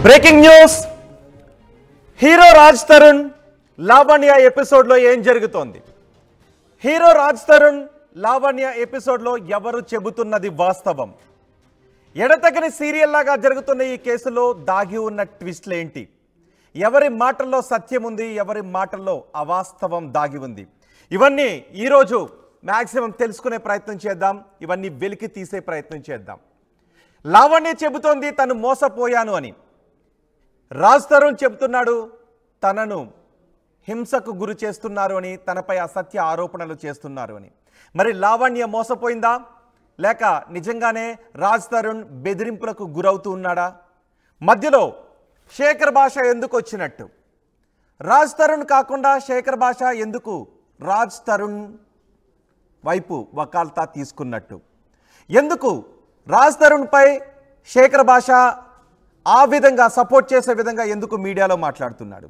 Breaking news hero Raj Tarun Lavanya ఎపిసోడ్లో ఏం జరుగుతోంది హీరో రాజ్ తరుణ్ లావణ్య ఎపిసోడ్లో ఎవరు చెబుతున్నది వాస్తవం ఎడతగని సీరియల్ లాగా జరుగుతున్న ఈ కేసులో దాగి ఉన్న ట్విస్ట్లు ఏంటి ఎవరి మాటల్లో సత్యం ఉంది ఎవరి మాటల్లో అవాస్తవం దాగి ఉంది ఇవన్నీ ఈరోజు మ్యాక్సిమం తెలుసుకునే ప్రయత్నం చేద్దాం ఇవన్నీ వెలికి తీసే ప్రయత్నం చేద్దాం లావణ్య చెబుతోంది తను మోసపోయాను అని రాజ్ తరుణ్ చెబుతున్నాడు తనను హింసకు గురి చేస్తున్నారు అని తనపై అసత్య ఆరోపణలు చేస్తున్నారు అని మరి లావణ్య మోసపోయిందా లేక నిజంగానే రాజ్ తరుణ్ బెదిరింపులకు గురవుతూ ఉన్నాడా మధ్యలో శేఖర్ భాష ఎందుకు వచ్చినట్టు రాజ్ తరుణ్ కాకుండా శేఖర్ భాష ఎందుకు రాజ్ తరుణ్ వైపు వకాల్తా తీసుకున్నట్టు ఎందుకు రాజ్ తరుణ్పై శేఖర్ భాష ఆ విధంగా సపోర్ట్ చేసే విధంగా ఎందుకు మీడియాలో మాట్లాడుతున్నాడు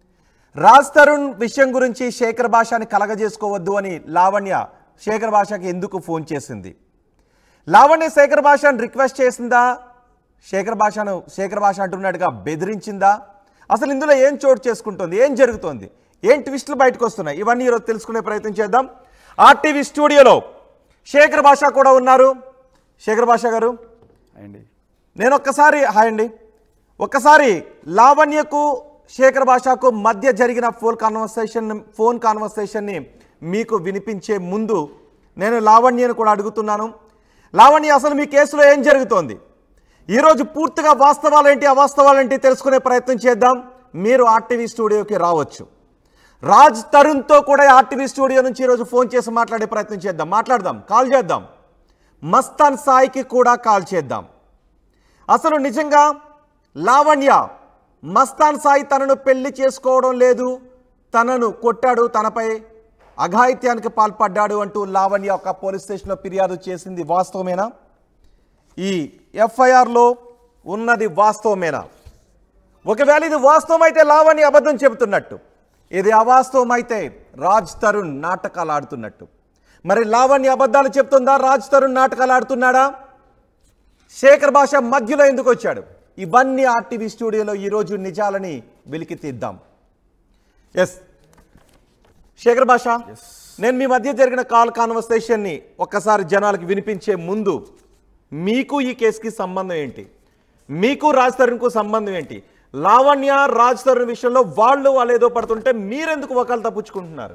రాజ్ తరుణ్ విషయం గురించి శేఖర్ భాషని కలగజేసుకోవద్దు అని లావణ్య శేఖర్ భాషకి ఎందుకు ఫోన్ చేసింది లావణ్య శేఖర్ భాషను రిక్వెస్ట్ చేసిందా శేఖర్ భాషను శేఖర్ భాష అంటున్నట్టుగా బెదిరించిందా అసలు ఇందులో ఏం చోటు చేసుకుంటుంది ఏం జరుగుతోంది ఏం ట్విస్టులు బయటకు వస్తున్నాయి ఇవన్నీ ఈరోజు తెలుసుకునే ప్రయత్నం చేద్దాం ఆర్టీవీ స్టూడియోలో శేఖర్ భాష కూడా ఉన్నారు శేఖర్ భాష గారు అండి నేను ఒక్కసారి హాయ్ అండి ఒక్కసారి లావణ్యకు శేఖర్ భాషకు మధ్య జరిగిన ఫోన్ కాన్వర్సేషన్ ఫోన్ కాన్వర్సేషన్ని మీకు వినిపించే ముందు నేను లావణ్యను కూడా అడుగుతున్నాను లావణ్య అసలు మీ కేసులో ఏం జరుగుతోంది ఈరోజు పూర్తిగా వాస్తవాలేంటి అవాస్తవాలేంటి తెలుసుకునే ప్రయత్నం చేద్దాం మీరు ఆర్టీవీ స్టూడియోకి రావచ్చు రాజ్ తరుణ్తో కూడా ఆర్టీవీ స్టూడియో నుంచి ఈరోజు ఫోన్ చేసి మాట్లాడే ప్రయత్నం చేద్దాం మాట్లాడదాం కాల్ చేద్దాం మస్తాన్ సాయికి కూడా కాల్ చేద్దాం అసలు నిజంగా లావణ్య మస్తాన్ సాయి తనను పెళ్లి చేసుకోవడం లేదు తనను కొట్టాడు తనపై అఘాయిత్యానికి పాల్పడ్డాడు అంటూ లావణ్య ఒక పోలీస్ స్టేషన్లో ఫిర్యాదు చేసింది వాస్తవమేనా ఈ ఎఫ్ఐఆర్లో ఉన్నది వాస్తవమేనా ఒకవేళ ఇది వాస్తవం అయితే లావణ్య అబద్ధం చెబుతున్నట్టు ఇది అవాస్తవం అయితే రాజ్ తరుణ్ నాటకాలు ఆడుతున్నట్టు మరి లావణ్య అబద్ధాలు చెప్తుందా రాజ్ తరుణ్ నాటకాలు ఆడుతున్నాడా శేఖర్ భాష మధ్యలో ఎందుకు వచ్చాడు ఇవన్నీ ఆర్టీవీ స్టూడియోలో ఈరోజు నిజాలని వెలికి తీద్దాం ఎస్ శేఖర్ భాష నేను మీ మధ్య జరిగిన కాల్ కాన్వర్సేషన్ని ఒక్కసారి జనాలకు వినిపించే ముందు మీకు ఈ కేసుకి సంబంధం ఏంటి మీకు రాజ్ తరుణ్కు సంబంధం ఏంటి లావణ్య రాజ్ తరుణ్ విషయంలో వాళ్ళు వాళ్ళు ఏదో పడుతుంటే మీరెందుకు ఒకళ్ళు తప్పించుకుంటున్నారు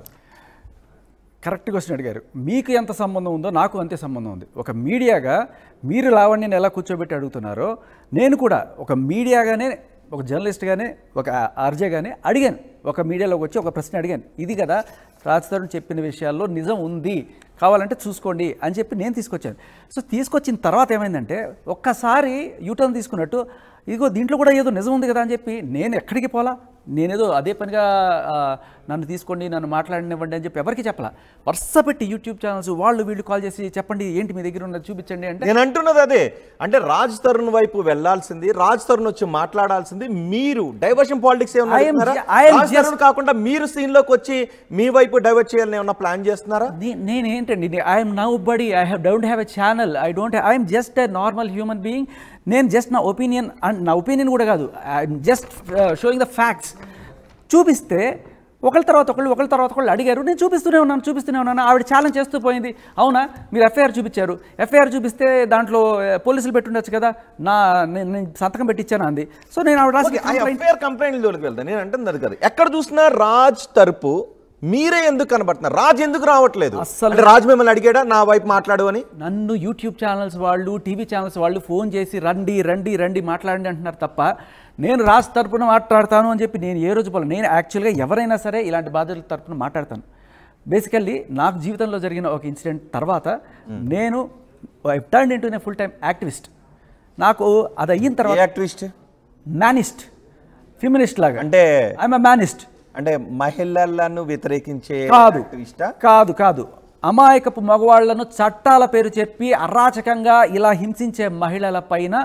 కరెక్ట్ క్వశ్చన్ అడిగారు మీకు ఎంత సంబంధం ఉందో నాకు అంతే సంబంధం ఉంది ఒక మీడియాగా మీరు లావణ్యని ఎలా కూర్చోబెట్టి అడుగుతున్నారో నేను కూడా ఒక మీడియాగానే ఒక జర్నలిస్ట్గానే ఒక ఆర్జేగానే అడిగాను ఒక మీడియాలోకి వచ్చి ఒక ప్రశ్న అడిగాను ఇది కదా రాజ్ తరుణ్ చెప్పిన విషయాల్లో నిజం ఉంది కావాలంటే చూసుకోండి అని చెప్పి నేను తీసుకొచ్చాను సో తీసుకొచ్చిన తర్వాత ఏమైందంటే ఒక్కసారి యూటర్న్ తీసుకున్నట్టు ఇదిగో దీంట్లో కూడా ఏదో నిజం ఉంది కదా అని చెప్పి నేను ఎక్కడికి పోలా నేనేదో అదే పనిగా ఆ, నన్ను తీసుకోండి నన్ను మాట్లాడినివ్వండి అని చెప్పి ఎవరికి చెప్పలా వరుస పెట్టి యూట్యూబ్ ఛానల్స్ వాళ్ళు వీళ్ళు కాల్ చేసి చెప్పండి ఏంటి మీ దగ్గర ఉన్నది చూపించండి అంటే నేను అంటున్నది అదే అంటే రాజ్ తరుణ్ వైపు వెళ్ళాల్సింది రాజ్ తరుణ్ వచ్చి మాట్లాడాల్సింది మీరు డైవర్షన్ పాలిటిక్స్ ఏమన్నా I am చేస్తున్నారా? ju- I am Raj just- Tarun కాకుండా మీరు సీన్ లోకి వచ్చి మీ వైపు డైవర్ట్ చేయాలని ఏమన్నా ప్లాన్ చేస్తున్నారా నే- నేనేంటండి I'm nobody I have don't have a channel I don't I'm just a normal human being నేను జస్ట్ నా ఒపీనియన్ అండ్ నా ఒపీనియన్ కూడా కాదు I'm just showing the facts చూపిస్తే ఒకళ్ళ తర్వాత ఒకళ్ళు ఒకళ్ళ తర్వాత ఒకళ్ళు అడిగారు నేను చూపిస్తూనే ఉన్నాను చూపిస్తూనే ఉన్నాను ఆవిడ ఛాలెంజ్ చేస్తూ పోయింది అవునా మీరు ఎఫ్ఐఆర్ చూపించారు ఎఫ్ఐఆర్ చూపిస్తే దాంట్లో eh, పోలీసులు పెట్టుండొచ్చు కదా నా నేను నేను సంతకం పెట్టించాను అంది సో నేను ఆవిడ రాసిన complaint- ఎఫ్ఐఆర్ కంప్లైంట్ జోలికి వెళ్తాను నేను అంటుంది అది కాదు ఎక్కడ చూసినా రాజ్ తరపు మీరే ఎందుకు కనబడుతున్నారు రాజ్ ఎందుకు రావట్లేదు అస్సలు- అంటే రాజ్ మిమ్మల్ని అడిగాడా నా వైపు మాట్లాడు అని నన్ను యూట్యూబ్ ఛానల్స్ వాళ్ళు టీవీ ఛానల్స్ వాళ్ళు ఫోన్ చేసి రండి రండి రండి మాట్లాడండి అంటున్నారు తప్ప నేను రాజ్ తరపున మాట్లాడతాను అని చెప్పి నేను ఏ రోజు పోలే నేను యాక్చువల్గా ఎవరైనా సరే ఇలాంటి బాధ్యతల తరపున మాట్లాడతాను బేసికల్లీ నాకు జీవితంలో జరిగిన ఒక ఇన్సిడెంట్ తర్వాత నేను turn into full time activist నాకు అది అయిన ఏ తర్వాత యాక్టివిస్ట్ మ్యానిస్ట్ ఫిమినిస్ట్ లాగా అంటే ఐఎమ్ మ్యానిస్ట్ అంటే మహిళలను వ్యతిరేకించే కాదు యాక్టివిస్టా కాదు కాదు అమాయకపు మగవాళ్లను చట్టాల పేరు చెప్పి అరాచకంగా ఇలా హింసించే మహిళల పైన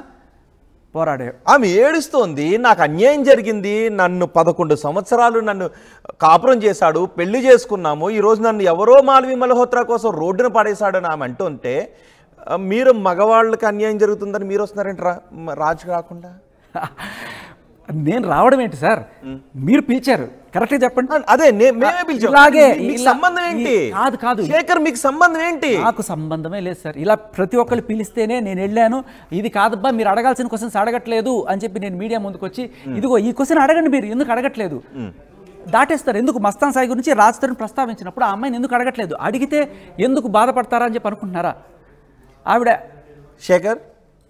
పోరాడే ఆమె ఏడుస్తోంది నాకు అన్యాయం జరిగింది నన్ను పదకొండు సంవత్సరాలు నన్ను కాపురం చేశాడు పెళ్లి చేసుకున్నాము ఈరోజు నన్ను ఎవరో మాల్వి మల్హోత్రా కోసం రోడ్డున పడేశాడు అని ఆమె అంటుంటే ఆ, మీరు మగవాళ్ళకి అన్యాయం జరుగుతుందని మీరు వస్తున్నారంట రాజు కాకుండా నేను రావడం ఏంటి సార్ మీరు పిలిచారు కరెక్ట్గా చెప్పండి అదే నే- మేమే పిలిచాం ఇలాగే, మీ- మీకు ఇలా- సంబంధం ఏంటి ఈ- కాదు, కాదు. శేఖర్ మీకు సంబంధం ఏంటి నాకు సంబంధమే లేదు సార్ ఇలా ప్రతి ఒక్కళ్ళు పిలిస్తేనే నేను వెళ్ళాను ఇది కాదబ్బా మీరు అడగాల్సిన క్వశ్చన్స్ అడగట్లేదు అని చెప్పి నేను మీడియా ముందుకు వచ్చి ఇదిగో ఈ క్వశ్చన్ అడగండి మీరు ఎందుకు అడగట్లేదు దాటేస్తారు ఎందుకు మస్తాన్ సాయి గురించి రాజ్ తరుణ్ ప్రస్తావించినప్పుడు ఆ అమ్మాయిని ఎందుకు అడగట్లేదు అడిగితే ఎందుకు బాధపడతారా అని చెప్పి అనుకుంటున్నారా ఆవిడ శేఖర్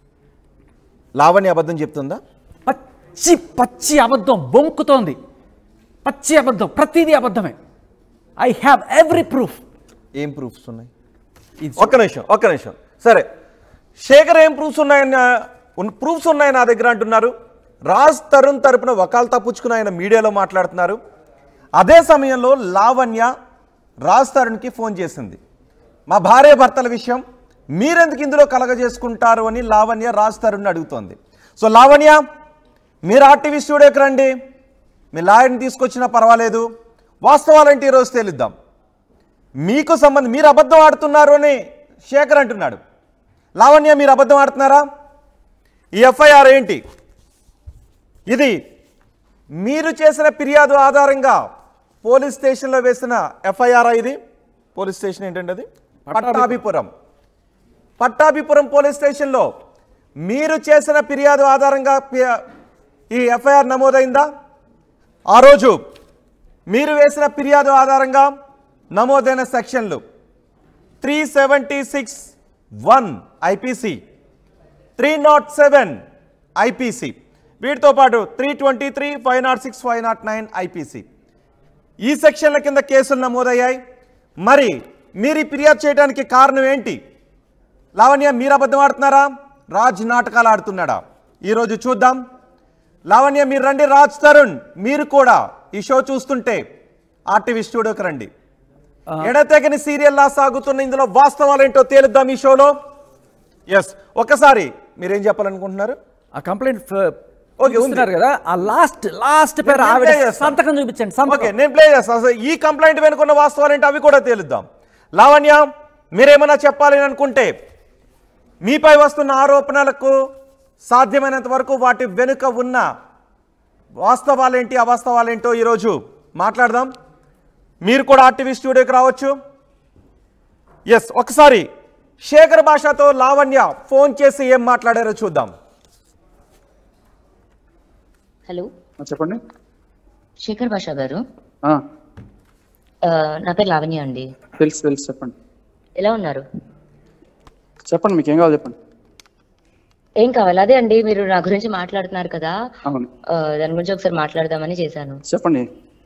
లావణ్య అబద్ధం చెప్తుందా పచ్చి పచ్చి అబద్ధం బొంకుతోంది పచ్చి అబద్ధం ప్రతిదీ అబద్ధమే ఐ హ్యావ్ ఎవ్రీ ప్రూఫ్ ఏం ప్రూఫ్స్ ఉన్నాయి ఒక్క నిమిషం ఒక్క నిమిషం సరే శేఖర్ ఏం ప్రూఫ్స్ ఉన్నాయని ప్రూఫ్స్ ఉన్నాయి నా దగ్గర అంటున్నారు రాజ్ తరుణ్ తరపున వకాలు తప్పుచుకుని ఆయన మీడియాలో మాట్లాడుతున్నారు అదే సమయంలో లావణ్య రాజ్ తరుణ్కి ఫోన్ చేసింది మా భార్య భర్తల విషయం మీరెందుకు ఇందులో కలగజేసుకుంటారు అని లావణ్య రాజ్ తరుణ్ అడుగుతోంది సో లావణ్య మీరు ఆర్టీవీ స్టూడియోకి రండి మీ లాయర్ని తీసుకొచ్చినా పర్వాలేదు వాస్తవాలంటే ఈరోజు తేలిద్దాం మీకు సంబంధం మీరు అబద్ధం ఆడుతున్నారు అని శేఖర్ అంటున్నాడు లావణ్య మీరు అబద్ధం ఆడుతున్నారా ఈ ఎఫ్ఐఆర్ ఏంటి ఇది మీరు చేసిన ఫిర్యాదు ఆధారంగా పోలీస్ స్టేషన్లో వేసిన ఎఫ్ఐఆర్ ఇది పోలీస్ స్టేషన్ ఏంటంటే అది పట్టాభిపురం పట్టాభిపురం పోలీస్ స్టేషన్లో మీరు చేసిన ఫిర్యాదు ఆధారంగా పి- ఈ ఎఫ్ఐఆర్ నమోదైందా ఆ రోజు మీరు వేసిన ఫిర్యాదు ఆధారంగా నమోదైన సెక్షన్లు three seventy six one IPC three nought seven IPC వీటితో పాటు three twenty three five nought six five nought nine IPC ఈ సెక్షన్ల కింద కేసులు నమోదయ్యాయి మరి మీరు ఈ ఫిర్యాదు చేయడానికి కారణం ఏంటి లావణ్య మీరు అబద్ధం ఆడుతున్నారా రాజ్ నాటకాలు ఆడుతున్నాడా ఈరోజు చూద్దాం లావణ్య మీరు రండి రాజ్ తరుణ్ మీరు కూడా ఈ షో చూస్తుంటే ఆర్టీవీ స్టూడియోకి రండి ఎడతెగని సీరియల్లా సాగుతున్న ఇందులో వాస్తవాలు ఏంటో తేలుద్దాం ఈ షోలో ఎస్ ఒకసారి మీరేం చెప్పాలనుకుంటున్నారు ఆ కంప్లైంట్ ఓకే, ఉంది. చూస్తున్నారు కదా ఆ లాస్ట్ లాస్ట్ పేరు నేను ఆవిడ play చేస్తాను. సంతకం చూపించండి ఓకే సంతకం నేను ప్లే చేస్తాను అసలు ఈ కంప్లైంట్ వెనుకున్న వాస్తవాలు ఏంటో అవి కూడా తేలుద్దాం లావణ్య మీరేమైనా చెప్పాలి అని అనుకుంటే మీపై వస్తున్న ఆరోపణలకు సాధ్యమైనంత వరకు వాటి వెనుక ఉన్న వాస్తవాలేంటి అవాస్తవాలేంటో ఈరోజు మాట్లాడదాం మీరు కూడా ఆర్టీవీ స్టూడియోకి రావచ్చు ఎస్ ఒకసారి శేఖర్ భాషతో లావణ్య ఫోన్ చేసి ఏం మాట్లాడారో చూద్దాం హలో ఆ, చెప్పండి శేఖర్ భాషా గారు ఆ, ఆ, నా పేరు లావణ్య అండి తెలుసు తెలుసు చెప్పండి ఎలా ఉన్నారు చెప్పండి మీకు ఏం కావాలి చెప్పండి ఏం కావాలి అదే అండి మీరు నా గురించి మాట్లాడుతున్నారు కదా అవును ఆ, దాని గురించి ఒకసారి మాట్లాడదామని చేశాను చెప్పండి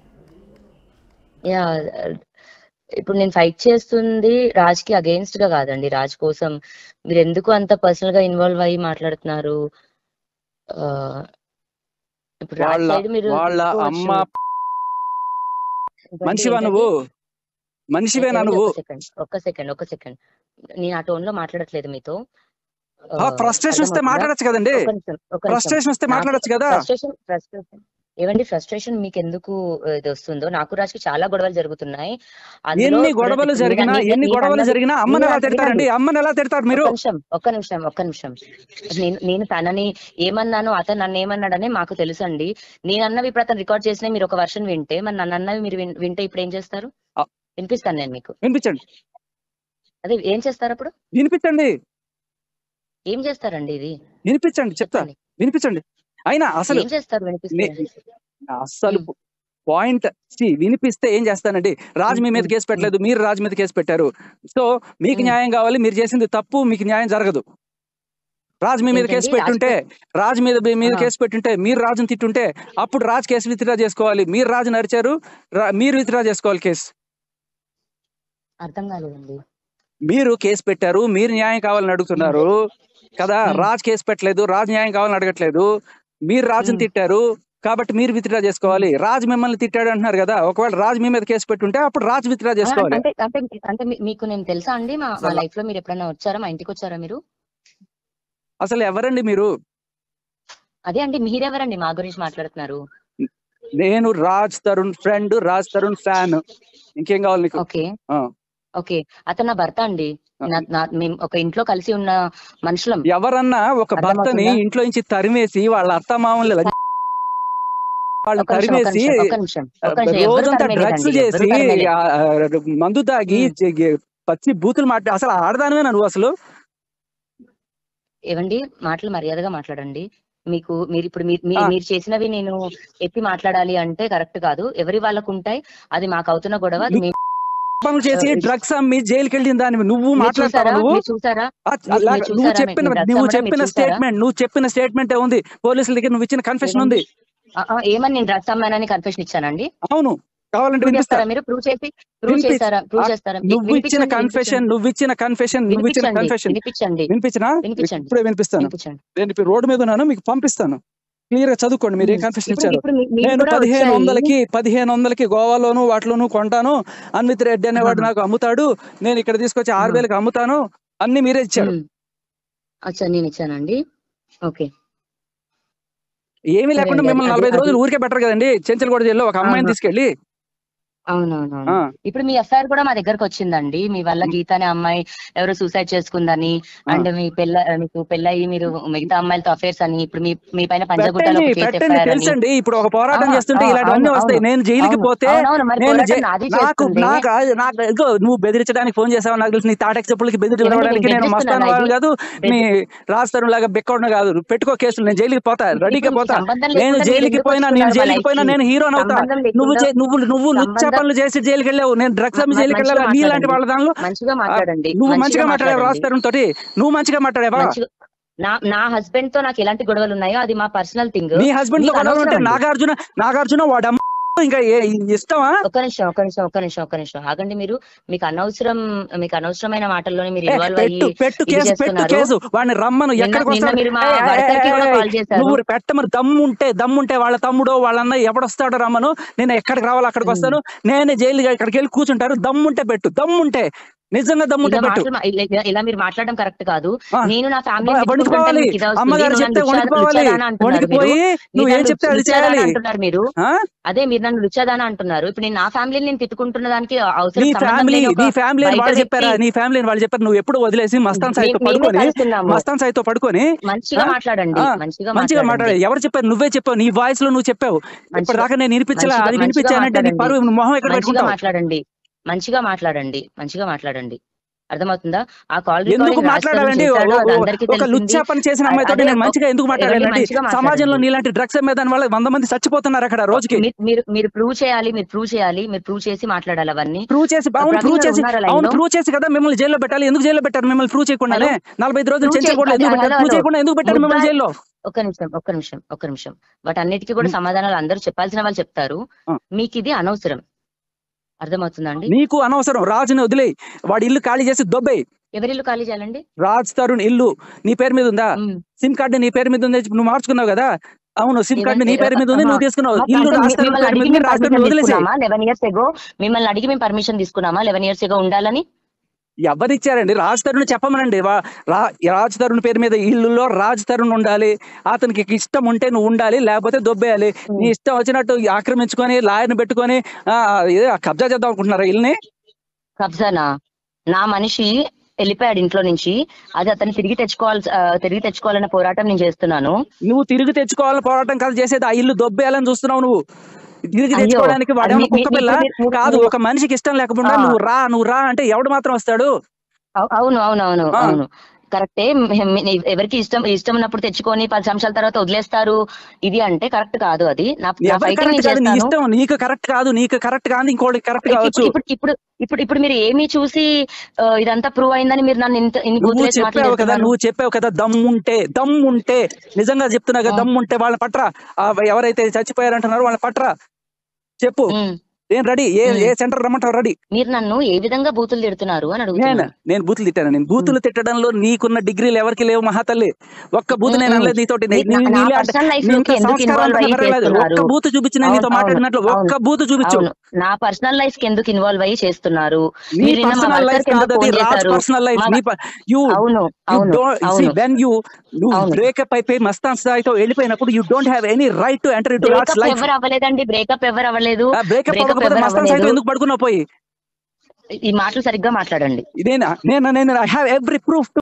యా ఇప్పుడు నేను ఫైట్ చేస్తుంది రాజ్ కి అగేన్స్ట్ గా కాదండి రాజ్ కోసం మీరు ఎందుకు అంత పర్సనల్ గా ఇన్వాల్వ్ అయ్యి మాట్లాడుతున్నారు ఆ, ఇప్పుడు రాజ్ వాళ్ళ సైడ్ మీరు వాళ్ళ తీసుకోవచ్చు. అమ్మ ఇంకోటి మనిషివా ఏంటంటే- నువ్వు మనిషివేనా ఏమండి, నువ్వు ఒక్క సెకండ్ ఒక్క సెకండ్ ఒక్క సెకండ్ నేను ఆ టోన్ లో మాట్లాడట్లేదు మీతో ఫ్రస్ట్రేషన్ వస్తే మాట్లాడచ్చు కదండి ఫ్రస్ట్రేషన్ వస్తే మాట్లాడచ్చు కదా ఫ్రస్ట్రేషన్ ఫ్రస్ట్రేషన్ ఏవండి ఫ్రస్ట్రేషన్ మీకు ఎందుకు ఆ, ఇది వస్తుందో నాకు రాజుకి చాలా గొడవలు జరుగుతున్నాయి అందులో ఎన్ని ఇప్పుడు గొడవలు నేను- జరిగినా నేను- ఎన్ని నేను గొడవలు అన్నది- జరిగినా అమ్మని ఎలా నేను తిడతారండి అమ్మని ఎలా తిడతారు మీరు ఒక్క నిమిషం ఒక్క నిమిషం ఒక్క నిమిషం నేను నేను తనని ఏమన్నాను అతను నన్ను ఏమన్నాడని మాకు తెలుసు అండి నేను అన్నవి ఇప్పుడు అతను రికార్డ్ చేసిన మీరు ఒక వర్షన్ వింటే మరి నన్ను అన్నవి మీరు విన్- వింటే ఇప్పుడు ఏం చేస్తారు ఆ. వినిపిస్తాను నేను మీకు వినిపించండి అదే ఏం చేస్తారు అప్పుడు వినిపించండి ఏం చేస్తారండి ఇది వినిపించండి చెప్తా చెప్పండి. వినిపించండి అయినా అసలు ఏం చేస్తారు వినిపిస్తే అసలు పాయింట్ వినిపిస్తే ఏం చేస్తానండి రాజు మీ మీద కేసు పెట్టలేదు మీరు రాజు మీద కేసు పెట్టారు సో మీకు మ్మ్. న్యాయం కావాలి మీరు చేసింది తప్పు మీకు న్యాయం జరగదు రాజు మీ మీద కేసు ఏంటండి? పెట్టుంటే రాజు మీద మీ మీద ఆహా. కేసు పెట్టుంటే మీరు రాజుని తిట్టుంటే అప్పుడు రాజు కేసు విత్డ్రా చేసుకోవాలి మీరు రాజు నరిచారు రా- మీరు విత్డ్రా చేసుకోవాలి కేసు అర్థం కాలేదండి మీరు కేసు పెట్టారు మీరు న్యాయం కావాలని అడుగుతున్నారు కదా మ్మ్. రాజు కేసు పెట్టలేదు రాజు న్యాయం కావాలని అడగట్లేదు మీరు రాజుని మ్మ్. తిట్టారు కాబట్టి మీరు విత్డ్రా చేసుకోవాలి రాజు మిమ్మల్ని తిట్టాడు అంటున్నారు కదా ఒకవేళ రాజు మీ మీద కేసు పెట్టుంటే అప్పుడు రాజు విత్డ్రా ఆ, చేసుకోవాలి అంటే అంటే అంటే మీ- మీకు నేను తెలుసా అండి మా మా అసలు- లైఫ్ లో మీరు ఎప్పుడైనా వచ్చారా మా ఇంటికి వచ్చారా మీరు అసలు ఎవరండి మీరు అదే అండి మీరెవరండి మా గురించి మాట్లాడుతున్నారు నేను రాజ్ తరుణ్ ఫ్రెండ్ రాజ్ తరుణ్ ఫ్యాన్ ఇంకేం కావాలి నీకు ఓకే ఆ. ఓకే అతను నా భర్త అండి నా- నా- మేము ఒక ఇంట్లో కలిసి ఉన్న మనుషులం ఎవరన్నా ఒక భర్తని అర్థమవుతుందా? ఇంట్లో నుంచి తరిమేసి వాళ్ళ అత్త మామూలు వాళ్ళు ఒక్క నిమిషం, ఒక్క తరిమేసి నిమిషం, ఒక్క నిమిషం, ఒక్క నిమిషం. ఎవరు రోజంతా తరిమేయలేదండి, డ్రగ్స్ ఎవరు చేసి తరిమేయలేదు. ఆ, ఆ, మందు తాగి ఉమ్. చె- పచ్చి బూతులు మాట్లా అసలు ఆడదానివే నువ్వు అసలు ఏవండి మాటలు మర్యాదగా మాట్లాడండి మీకు మీరు ఇప్పుడు మీ- మీ- ఆ. మీరు చేసినవి నేను ఎత్తి మాట్లాడాలి అంటే కరెక్ట్ కాదు ఎవరి వాళ్ళకు ఉంటాయి అది మాకు అవుతున్న గొడవ అది మీ- పనులు చేసి ఆ, డ్రగ్స్ అమ్మి జైలుకి వెళ్ళిన దాన్ని నువ్వు మీరు మాట్లాడతావా చూసారా నువ్వు మీరు చూసారా ఆ, మీరు- అలా మీరు నువ్వు చూసారా? చెప్పిన మీ drugs నువ్వు అమ్మడం చెప్పిన మీరు చూసారా? స్టేట్మెంట్ నువ్వు చెప్పిన స్టేట్మెంట్ ఉంది పోలీసుల దగ్గర నువ్వు ఇచ్చిన కన్ఫెషన్ ఉంది ఆ, ఆ, ఏమని నేను డ్రగ్స్ అమ్మానని కన్ఫెషన్ ఇచ్చానండి అవును కావాలంటే ప్రూవ్ వినిపిస్తా చేస్తారా మీరు ప్రూవ్ చేసి ప్రూవ్ వినిపి- చేస్తారా ప్రూవ్ ఆ, చేస్తారా నువ్వు ఇచ్చిన వినిపించండి, కన్ఫెషన్ నువ్వు ఇచ్చిన కన్ఫెషన్ నువ్వు ఇచ్చిన వినిపించండి కన్ఫెషన్ వినిపించండి వినిపించినా వినిపించండి. ఇప్పుడే వినిపిస్తాను వినిపించండి నేను ఇప్పుడు రోడ్డు మీద ఉన్నాను మీకు పంపిస్తాను క్లియర్ గా చదువుకోండి మీరు ఏ ఉమ్. కన్ఫెషన్ ఇప్పుడు ఇచ్చారు ఇప్పుడు మీ- మీకు నేను కూడా పదిహేను వచ్చాయి. వందలకి పదిహేను వందలకి గోవాలోను వాటిలోను కొంటాను అన్విత్ రెడ్డి అనేవాడు ఆహా. నాకు అమ్ముతాడు నేను ఇక్కడ తీసుకొచ్చి ఆరు ఆహా. వేలకు అమ్ముతాను అన్ని మీరే ఇచ్చారు ఉమ్. అచ్చా నేను ఇచ్చానండి ఓకే ఏమీ లేకుండా సరే, మిమ్మల్ని అది- నలభై ఐదు అది- రోజులు ఊరికే బెటర్ కదండి చెంచల్గూడ జైల్లో ఒక అమ్మాయిని ఆహా. తీసుకెళ్ళి అవునవునవును ఆ, ఇప్పుడు మీ ఎఫ్ఐఆర్ కూడా మా దగ్గరకు వచ్చిందండి మీ వల్ల గీత అనే అమ్మాయి ఎవరో సూసైడ్ చేసుకుందని అండ్ మీ పెళ్ళ మీకు పెళ్ళయి మీరు మిగతా అమ్మాయిలతో అఫేర్స్ అని ఇప్పుడు మీ మీ పైన పంజగుట్టలో పెట్టండి ఒక కేసు పెట్టండి ఎఫ్ఐఆర్ అని తెలుసండి ఇప్పుడు ఒక పోరాటం ఆ, చేస్తుంటే ఆ, ఇలాంటివన్నీ అవును, వస్తాయి అవును. నేను జైలుకి అవును, పోతే అవునవును, మరి నేను పోరాటం జై- నాది నాకు చేస్తుంది. నాకు నాకు ఇదిగో నువ్వు బెదిరించడానికి ఫోన్ చేసావు నాకు తెలుసు నీ తాటకి చెప్పులకి ఏమండి, బెదిరించడానికి నేను నేను మస్తాను బెదిరిస్తున్నానా వాళ్ళు ఇది? కాదు మీ రాస్తారు లాగా బెక్కడం కాదు నువ్వు పెట్టుకో కేసులు నేను జైలుకి పోతా రెడీగా ఇప్పుడు పోతా సంబంధం నేను లేకుండా జైలుకి మీరు పోయినా ఎందుకు నేను వస్తున్నారు జైలుకి మా పోయినా life నేను కి? హీరోని అవుతా సంబంధం నువ్వు లేకుండా చే- నువ్వు నువ్వు లుచ్చా సంబంధం- పనులు చేసి జైలుకి వెళ్ళావు నేను డ్రగ్స్ అమ్మి మ- జైలుకి మంచిగా వెళ్ళాలి నీలాంటి వాళ్ళ దానిలో మంచిగా ఆ, మాట్లాడండి నువ్వు మంచిగా మాట్లాడావు మాట్లాడండి. రాస్తారు తోటి నువ్వు మంచిగా మాట్లాడావా మంచిగా నా నా హస్బెండ్ తో నాకు ఎలాంటి గొడవలు ఉన్నాయో అది మా పర్సనల్ థింగ్ నీ హస్బెండ్ తో మీకు గొడవ ఉంటే అనవసరం అండి. నాగార్జున నాగార్జున వాడు అమ్మ ఇంకా ఏ- ఇష్టమా ఒక్క నిమిషం ఒక్క నిమిషం ఒక్క నిమిషం ఒక్క నిమిషం ఆగండి మీరు మీకు అనవసరం మీకు అనవసరమైన మాటల్లోనే మీరు ఏ, ఇన్వాల్వ్ పెట్టు అయ్యి పెట్టు ఇది కేసు పెట్టు చేస్తున్నారు. కేసు వాడిని రమ్మను నిన్న- ఎక్కడికి నిన్న వస్తాడు మీరు మా ఏయ్, ఏయ్, భర్తకి కూడా ఏయ్, కాల్ చేశారు. నువ్వు పెట్టమని దమ్ముంటే దమ్ముంటే వాళ్ళ తమ్ముడో వాళ్ళన్న ఎవడొస్తాడో రమ్మను నేను ఎక్కడికి రావాలి అక్కడికి వస్తాను నేనే జైలు ఇక్కడికి వెళ్ళి కూర్చుంటారు దమ్ముంటే పెట్టు దమ్ముంటే నిజంగా దమ్ముంటే ఇలా పెట్టు మాటలు మా- ఇలా- ఇలా- ఇలా మీరు మాట్లాడడం కరెక్ట్ కాదు ఆ, నేను నా ఫ్యామిలీ వణికిపోవాలి అమ్మగారు చెప్తే వణికిపోవాలి వణికిపోయి నువ్వు ఏం చెప్తే అది చేయాలి అంటున్నారు మీరు ఆ? అదే మీరు నన్ను లుచ్చాదానా అంటున్నారు ఇప్పుడు నేను నా ఫ్యామిలీని నేను తిట్టుకుంటున్న దానికి అవసరం నీ సంబంధం ఫ్యామిలీ లేని ఒక నీ ఫ్యామిలీ బయట వాళ్ళు వ్యక్తి చెప్పారా నీ ఫ్యామిలీ వాళ్ళు చెప్పారు నువ్వు ఎప్పుడు వదిలేసి మస్తాన్ సాయితో మే- మేమే పడుకొని కలుస్తున్నాము. మస్తాన్ సాయితో పడుకొని మంచిగా ఆ? మాట్లాడండి ఆ, మంచిగా మంచిగా మాట్లాడండి మాట్లాడే ఎవరు చెప్పారు నువ్వే చెప్పావు నీ వాయిస్ లో నువ్వు చెప్పావు ఇప్పుడు దాకా నేను వినిపించలే మంచిగా- అది మంచిగా వినిపించానంటే నీ మాట్లాడండి. పరువు మొహం ఎక్కడ మంచిగా పెట్టుకుంటావు మాట్లాడండి మంచిగా మాట్లాడండి మంచిగా మాట్లాడండి అర్థమవుతుందా ఆ కాల్ ఎందుకు మాట్లాడాలండి ఒక లుచ్చా పని చేసిన అమ్మాయితో అదే నేను ఒక- మంచిగా ఎందుకు మాట్లాడాలండి మంచిగా మాట్లాడండి. సమాజంలో నీలాంటి డ్రగ్స్ అమ్మే దాని వల్ల వంద మంది చచ్చిపోతున్నారు అక్కడ రోజుకి మీరు మీరు ప్రూవ్ చేయాలి మీరు ప్రూవ్ చేయాలి మీరు ప్రూవ్ చేసి మాట్లాడాలి అవన్నీ ప్రూవ్ చేసి అవును ప్రవీణ్ ప్రూవ్ గారు చేసి ఉన్నారా line అవును లో? ప్రూవ్ చేసి కదా మిమ్మల్ని జైల్లో పెట్టాలి ఎందుకు జైల్లో పెట్టారు మిమ్మల్ని ప్రూవ్ చేయకుండానే నలభై ఐదు రోజులు Prove చెంచల్ కూడా చేయ- ఎందుకు పెట్టారు హలో, ప్రూవ్ హలో. చేయకుండా ఎందుకు పెట్టారు మిమ్మల్ని ముద్దాయి- జైల్లో ఒక్క నిమిషం ఒక్క నిమిషం ఒక్క నిమిషం వాటన్నిటికీ కూడా సమాధానాలు అందరూ చెప్పాల్సిన వాళ్ళు చెప్తారు ఆ. మీకు ఇది అనవసరం అర్థమవుతుందండి నీకు అనవసరం రాజుని వదిలేయి వాడి ఇల్లు ఖాళీ చేసి దొబ్బేయి ఎవరిల్లు ఖాళీ చేయాలండి రాజ్ తరుణ్ ఇల్లు నీ పేరు మీద ఉందా ఉమ్. సిమ్ కార్డు నీ పేరు మీద ఉంది నువ్వు మార్చుకున్నావు కదా అవును సిమ్ కార్డు నీ ఏమంటే- పేరు మీద ఉంది నువ్వు ఆహా. తీసుకున్నావు అంటే ఇల్లు మీ- రాజ్ తరుణ్ మిమ్మల్ని పేరు మీద అడిగి ఉంది మేము రాజ్ తరుణ్ పర్మిషన్ వదిలేసేయ్ తీసుకున్నామా లెవెన్ ఇయర్స్ ఎగో మిమ్మల్ని అడిగి మేము పర్మిషన్ తీసుకున్నామా లెవెన్ ఇయర్స్ ఎగో ఉండాలని ఎవరిచ్చారండి రాజ్ తరుణ్ చెప్పమనండి వా- రా- రాజ్ తరుణ్ పేరు మీద ఇల్లులో రాజ్ తరుణ్ ఉండాలి అతనికి ఇష్టం ఉంటే నువ్వు ఉండాలి లేకపోతే దొబ్బేయాలి నీ ఇష్టం వచ్చినట్టు ఆక్రమించుకొని లాయర్ని పెట్టుకొని ఆ, ఏదో కబ్జా చేద్దాం అనుకుంటున్నారా ఇల్లుని కబ్జానా నా మనిషి వెళ్ళిపోయాడు ఇంట్లో నుంచి అది అతను తిరిగి తెచ్చుకోవాలి ఆ, తిరిగి తెచ్చుకోవాలన్న పోరాటం నేను చేస్తున్నాను నువ్వు తిరిగి తెచ్చుకోవాలని పోరాటం కాదు చేసేది ఆ ఇల్లు దొబ్బేయాలని చూస్తున్నావు నువ్వు తిరిగి అయ్యో, తెచ్చుకోవడానికి వాడేమో మీ- మీ- కుక్క పిల్ల మీ- మీ- కాదు మీ- ఒక మనిషికి ఇష్టం లేకుండా ఆ. నువ్వు రా నువ్వు రా అంటే ఎవడు మాత్రం వస్తాడు అవు- అవును అవును అవును ఆ. అవును కరెక్టే మే- మే- ఎవరికి ఇష్టం ఇష్టం ఉన్నప్పుడు తెచ్చుకొని పది సంవత్సరాల తర్వాత వదిలేస్తారు ఇది అంటే కరెక్ట్ కాదు అది నా నా ఎవరు ఫైటింగ్ కరెక్ట్ నేను కాదు నీ చేస్తాను ఇష్టం నీకు కరెక్ట్ కాదు నీకు కరెక్ట్ కాదు ఇంకోటి కరెక్ట్ ఇప్పుడు కావచ్చు ఇప్పుడు ఇప్పుడు ఇప్పుడు ఇప్పుడు మీరు ఏమి చూసి ఆ, ఇదంతా ప్రూవ్ అయిందని మీరు నన్ను ఇంత ఇన్ని నువ్వు బూతులేసి చెప్పావు కదా మాట్లాడుతున్నారు నువ్వు చెప్పావు కదా దమ్ముంటే దమ్ముంటే నిజంగా చెప్తున్నా కదా ఆ. దమ్ముంటే వాళ్ళని పట్రా ఆ ఎవరైతే చచ్చిపోయారంటున్నారో వాళ్ళని పట్రా చెప్పు ఉమ్. నేను రెడీ ఏ ఉమ్. ఏ సెంటర్ రమ్మంటావు రెడీ మీరు నన్ను ఏ విధంగా బూతులు తిడుతున్నారు అని నేను అడుగుతున్నాను నేను బూతులు తిట్టాను నేను బూతులు తిట్టడంలో నీకున్న డిగ్రీలు ఎవరికి లేవు మహాతల్లి ఒక్క బూతు నేను ఉమ్, అనలేదు నీతోటి మీ- నా- నా personal life లోకి ఎందుకు involve అయ్యి చేస్తున్నారు? ఒక్క బూతు చూపించిన అవును, నీతో అవును, మాట్లాడినట్లు ఒక్క అవును. బూతు చూపించు అవును నా పర్సనల్ లైఫ్ కి ఎందుకు ఇన్వాల్వ్ అయ్యి చేస్తున్నారు నీ మీరు నిన్న మా పర్సనల్ వర్కర్ లైఫ్ కి ఎందుకు కాదు అది ఫోన్ రాజ్ చేశారు పర్సనల్ లైఫ్ మా- నీ యూ అవును యూ అవును డోంట్ అవును వెన్ యూ నువ్వు అవును. బ్రేకప్ అయిపోయి మస్తాన్ స్థాయితో వెళ్ళిపోయినప్పుడు you don't have any right to enter in to Raj breakup life ఎవరు అవ్వలేదండి బ్రేకప్ ఎవరు అవ్వలేదు బ్రేకప్ breakup అవ్వకపోతే ఎవరు మస్తాన్ స్థాయితో అవ్వలేదు. ఎందుకు పడుకున్నావు పోయి ఈ మాటలు సరిగ్గా మాట్లాడండి ఇదేనా నేను నేను ఐ హావ్ ఎవ్రీ ప్రూఫ్